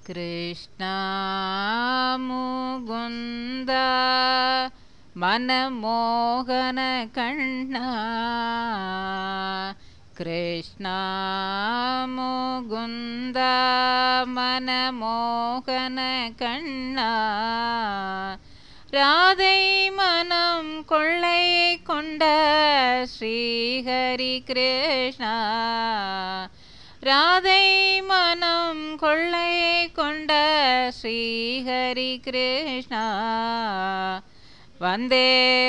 ಕೃಷ್ಣ ಮುಗುಂದ ಮನಮೋಹನ ಕಣ್ಣ ಕೃಷ್ಣ ಮುಗುಂದ மனமோகன கண்ணா ராதை மனம் கொள்ளை கொண்ட ஸ்ரீஹரி கிருஷ்ணா ராதை மனம் கொள்ளை கொண்ட ஸ்ரீஹரி கிருஷ்ணா வந்தே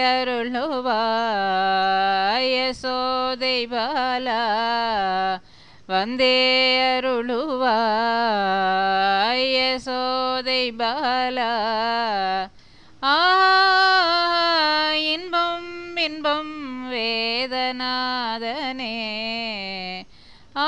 அருளுவாய சோதை பாலா வந்தே அருளுவாய சோதை பாலா ஆ இன்பம் இன்பம் வேதநாதனே ஆ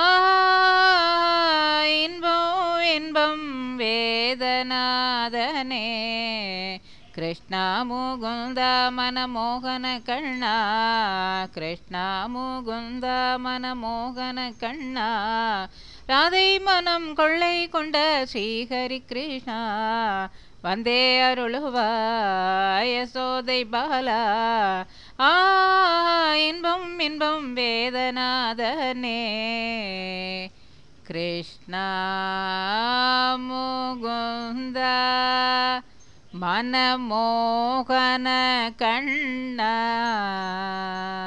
இன்பம் இன்பம் வேதநாதனே ಕೃಷ್ಣ ಮುಗುಂದ ಮನಮೋಹನ ಕಣ್ಣ ಕೃಷ್ಣ ಮುಗುಂದ ಮನಮೋಹನ ಕಣ್ಣ ராதை மனம் கொள்ளை கொண்ட ஸ்ரீஹரி கிருஷ்ணா வந்தே அருளுவாய சோதை பாலா ஆ இன்பம் இன்பம் வேதநாதனே கிருஷ்ணா முகுந்தா மனமோகன கண்ணா